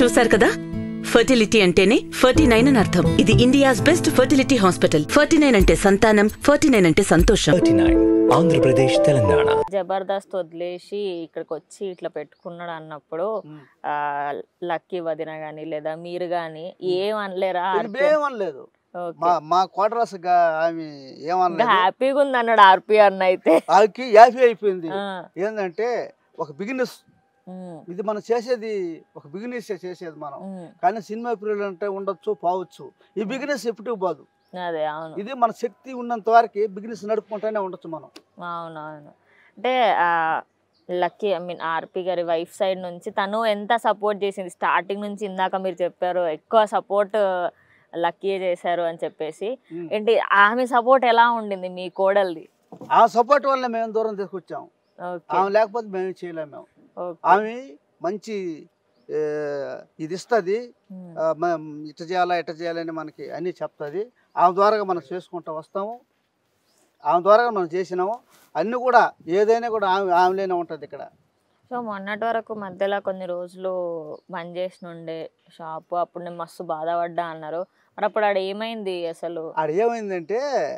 చూశారు కదా ఫర్టిలిటీ అంటేనే ఫర్టీ నైన్ అని అర్థం ఇది India's best fertility hospital forty nine అంటే సంతానం ఫర్టీ నైన్ అంటే సంతోషం థర్టీ నైన్ ఆంధ్రప్రదేశ్ తెలంగాణ జబర్దస్త్ వదిలేసి ఇక్కడికి వచ్చి ఇట్లా పెట్టుకున్నాడు అన్నప్పుడు ఆ లక్కీ వదిన గాని లేదా మీరు గాని ఏం అనలేరా ఏమనలేదు మా మా క్వార్టర్స్ ఆమె ఏమనలేదు హ్యాపీగా ఉంది అన్నాడు ఆర్పి అన్న అయితే ఆమెకి యాభై అయిపోయింది ఆ, ఏంటంటే ఒక బిగినెస్ ఉమ్, ఇది మనం చేసేది ఒక బిగినెస్ చేసేది మనం ఉమ్, కానీ సినిమా పీరియడ్ అంటే ఉండొచ్చు పోవచ్చు ఈ బిగినెస్ ఎప్పుడు పోదు అదే అవును ఇది మన శక్తి ఉన్నంత వరకు బిగినెస్ నడుపుకుంటూనే ఉండొచ్చు మనం అవునవును అంటే ఆ లక్కీ ఐ మీన్ ఆర్పి గారి వైఫ్ సైడ్ నుంచి తను ఎంత సపోర్ట్ చేసింది స్టార్టింగ్ నుంచి ఇందాక మీరు చెప్పారు ఎక్కువ సపోర్ట్ లక్కీ చేశారు అని చెప్పేసి ఉమ్. ఏంటి ఆమె సపోర్ట్ ఎలా ఉండింది మీ కోడల్ది ఆ సపోర్ట్ వల్ల మేము దూరం తీసుకొచ్చాం ఓకే ఆమె లేకపోతే మేము చేయలేము మేము ఓకే ఆమె మంచి ఏ, ఇది ఇస్తుంది ఉమ్, ఇట చేయాలా ఇట చేయాలని మనకి అన్నీ చెప్తుంది ఆమె ద్వారా మనం చేసుకుంటూ వస్తాము ఆమె ద్వారా మనం చేసినాము అన్నీ కూడా ఏదైనా కూడా ఆమె ఆమెలోనే ఉంటుంది ఇక్కడ సో మొన్నటి వరకు మధ్యలో కొన్ని రోజులు బంద్ చేసిన ఉండే షాపు అప్పుడు నేను మస్తు బాధపడ్డా అన్నారు మరి అప్పుడు ఆడ ఏమైంది అసలు ఆడ ఏమైందంటే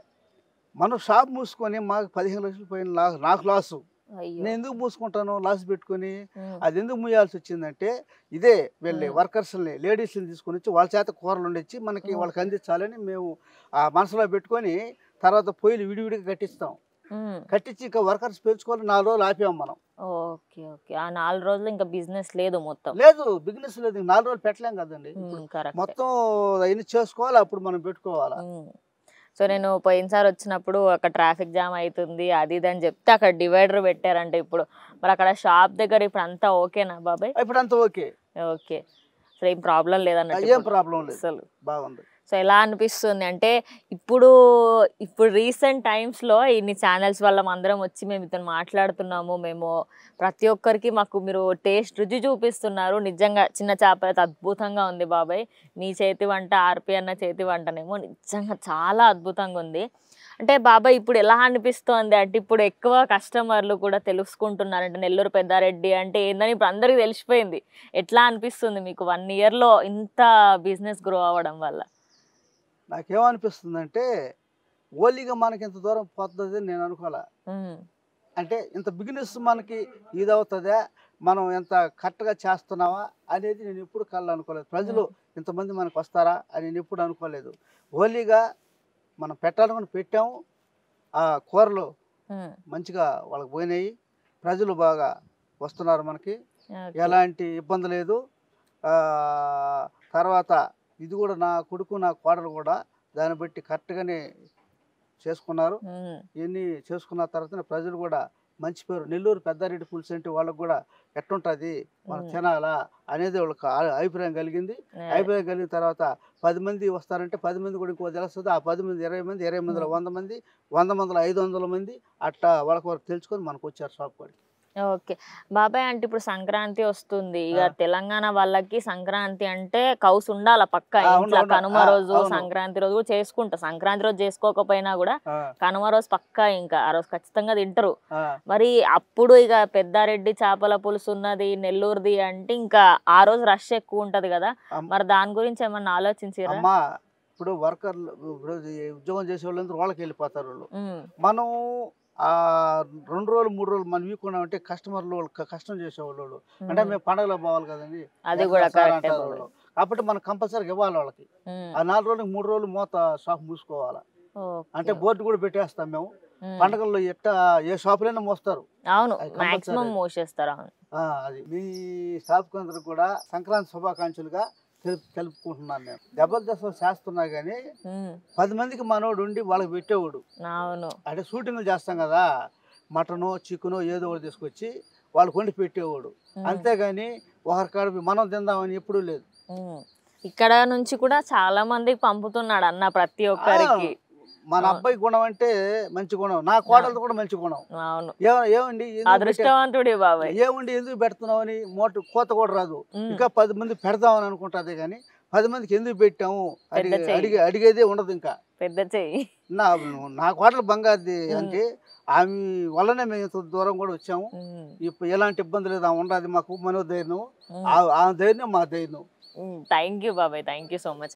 మనం షాప్ మూసుకొని మాకు పదిహేను లక్షలు పోయిన లా- నాకు లాసు అయ్యో నేను ఎందుకు మూసుకుంటాను లాస్ పెట్టుకొని ఉమ్, అది ఎందుకు మూయాల్సి వచ్చిందంటే ఇదే వెళ్ళి మ్మ్. వర్కర్స్ని లేడీస్ని తీసుకొని వచ్చి వాళ్ళ చేత కూరలు వండించి మనకి మ్మ్. వాళ్ళకి అందించాలని మేము ఆ మనసులో పెట్టుకొని తర్వాత పొయ్యిలు విడివిడిగా కట్టిస్తాం ఉమ్, కట్టించి ఇంకా వర్కర్స్ పెంచుకొని నాలుగు రోజులు ఆపాం మనం ఓకే ఓకే ఆ నాలుగు రోజులు ఇంకా బిజినెస్ లేదు మొత్తం లేదు బిజినెస్ లేదు ఇంక నాలుగు రోజులు పెట్టలేం కదండి ఇప్పుడు కరెక్ట్ మొత్తం అవన్నీ చేసుకోవాలి అప్పుడు మనం పెట్టుకోవాలా సో నేను పోయినసారి వచ్చినప్పుడు అక్కడ ట్రాఫిక్ జామ్ అవుతుంది అది ఇది అని చెప్తే అక్కడ డివైడర్ పెట్టారంటే ఇప్పుడు మరి అక్కడ షాప్ దగ్గర ఇప్పుడు అంతా ఓకేనా బాబాయ్ ఇప్పుడు అంతా ఓకే ఓకే అసలు ఏం ప్రాబ్లం లేదన్నట్టు ఏం ఇప్పుడు. ప్రాబ్లం లేదు అసలు బాగుంది సో ఎలా అనిపిస్తుంది అంటే ఇప్పుడు ఇప్పుడు రీసెంట్ టైమ్స్లో ఇన్ని ఛానల్స్ వల్ల అందరం వచ్చి మేము ఇతను మాట్లాడుతున్నాము మేము ప్రతి ఒక్కరికి మాకు మీరు టేస్ట్ రుచి చూపిస్తున్నారు నిజంగా చిన్న చేప అయితే అద్భుతంగా ఉంది బాబాయ్ నీ చేతి వంట ఆర్పి అన్న చేతి వంటనేమో నిజంగా చాలా అద్భుతంగా ఉంది అంటే బాబాయ్ ఇప్పుడు ఎలా అనిపిస్తోంది అంటే ఇప్పుడు ఎక్కువ కస్టమర్లు కూడా తెలుసుకుంటున్నారు అంటే నెల్లూరు పెద్దారెడ్డి అంటే ఏందని ఇప్పుడు అందరికీ తెలిసిపోయింది ఎట్లా అనిపిస్తుంది మీకు వన్ ఇయర్లో ఇంత బిజినెస్ గ్రో అవ్వడం వల్ల నాకేమనిపిస్తుందంటే ఓలీగా మనకి ఇంత దూరం పోతుంది నేను అనుకోలే ఉమ్, అంటే ఇంత బిగినెస్ మనకి ఇది అవుతుందా మనం ఎంత కరెక్ట్గా చేస్తున్నావా అనేది నేను ఎప్పుడు కళ్ళు అనుకోలేదు ప్రజలు ఇంతమంది మనకు వస్తారా అని నేను ఎప్పుడు అనుకోలేదు ఓలీగా మనం పెట్టాలనుకుని పెట్టాము ఆ కూరలు ఉమ్, మంచిగా వాళ్ళకి పోయినాయి ప్రజలు బాగా వస్తున్నారు మనకి ఓకే. ఎలాంటి ఇబ్బంది లేదు ఆ, తర్వాత ఇది కూడా నా కొడుకు నా కోడలు కూడా దాన్ని బట్టి కరెక్ట్గానే చేసుకున్నారు ఉమ్, ఇవన్నీ చేసుకున్న తర్వాత ప్రజలు కూడా మంచి పేరు నెల్లూరు పెద్దారెడ్డి పులుసు అంటే వాళ్ళకి కూడా ఎట్టుంటుంది మనం ఉమ్. తినాలా అనేది వాళ్ళకి ఆ- అభిప్రాయం కలిగింది అదే. అభిప్రాయం కలిగిన తర్వాత పది మంది వస్తారంటే పది మంది కూడా ఇంకో తెలుస్తుంది ఆ పది మంది ఇరవై మంది ఇరవై మందిలో వంద మంది వంద మందిలో ఐదు వందల మంది అట్లా వాళ్ళకి వరకు తెలుసుకొని మనకు వచ్చారు షాప్ కాడికి ఓకే బాబాయ్ అంటే ఇప్పుడు సంక్రాంతి వస్తుంది ఇక ఆ. తెలంగాణ వాళ్ళకి సంక్రాంతి అంటే కౌసు ఉండాల పక్క ఆ, ఇంట్లో ఉండాలి. కనుమ ఆ, రోజు అవును. సంక్రాంతి రోజు కూడా చేసుకుంటా సంక్రాంతి రోజు చేసుకోకపోయినా కూడా ఆ, కనుమ రోజు పక్కా ఇంకా ఆ రోజు ఖచ్చితంగా తింటారు ఆ. మరి అప్పుడు ఇక పెద్దారెడ్డి చేపల పులుసు ఉన్నది నెల్లూరుది అంటే ఇంకా ఆ రోజు రష్ ఎక్కువ ఉంటది కదా అమ్- మరి దాని గురించి ఏమన్నా ఆలోచించారా అమ్మా ఇప్పుడు వర్కర్లు ఇప్పుడు ఈ ఉద్యోగం చేసే వాళ్ళందరూ వాళ్ళకి వెళ్ళిపోతారు వాళ్ళు ఉమ్, మనం ఆ రెండు రోజులు మూడు రోజులు మనం వీకున్నామంటే కస్టమర్లు వాళ్ళు క- కష్టం చేసేవాళ్ళు వాళ్ళు. అంటే ఉమ్. మేము పండగలో పోవాలి కదండి అది ఎక్కడ కూడా సార్ కరెక్టే అంటారు బాబాయ్ వాళ్ళు. కాబట్టి మనం కంపల్సరీగా ఇవ్వాలి వాళ్ళకి ఉమ్, ఆ నాలుగు రోజులకు మూడు రోజులు మూత షాప్ మూసుకోవాలి ఓకే. అంటే బోర్డు కూడా పెట్టేస్తాం మేము ఉమ్. పండగల్లో ఎట్ట ఏ షాపులైనా మోస్తారు అవును అది compulsory. మాక్సిమం మోసేస్తారు అవును ఆ, అది మీ షాప్ అందరూ కూడా సంక్రాంతి శుభాకాంక్షలుగా తెలుపు తెలుపుకుంటున్నాను నేను జబర్దస్త్ చేస్తున్నా కానీ ఉమ్, పది మందికి మనోడు ఉండి వాళ్ళకి పెట్టేవాడు అవును అంటే షూటింగ్లు చేస్తాం కదా మటను చికెను ఏదో ఒకటి తీసుకొచ్చి వాళ్ళకి వండి పెట్టేవాడు ఉమ్. అంతేగాని ఒకరి కాడ మనం తిందామని ఎప్పుడూ లేదు ఉమ్. ఇక్కడ నుంచి కూడా చాలా మందికి పంపుతున్నాడు అన్న ప్రతి ఒక్కరికి మన ఆ. అబ్బాయి గుణం అంటే మంచి గుణం నా కోడలది కూడా మంచి గుణం అవును ఏ- ఏమండి ఎందుకు పెట్టా- అదృష్టవంతుడి బాబాయ్ ఏమండి ఎందుకు పెడుతున్నావు అని మోటు కోత కూడా రాదు ఉమ్. ఇంకా పది మంది పెడదామని అనుకుంటుంది కానీ పది మందికి ఎందుకు పెట్టాము అడిగే పెద్ద చెయ్యి. అడిగే అడిగేదే ఉండదు ఇంకా పెద్ద చెయ్యి నా నా కోటలు బంగారుది ఉమ్. అంటే ఆమె వల్లనే మేము ఇంత దూరం కూడా వచ్చాము ఉమ్. ఇప్పుడు ఎలాంటి ఇబ్బంది లేదు ఆమె ఉండదు మాకు మనో ధైర్యం ఉమ్. ఆ- ఆ ధైర్యం మా ధైర్యం థ్యాంక్ యూ బాబాయ్ థ్యాంక్ యూ సో మచ్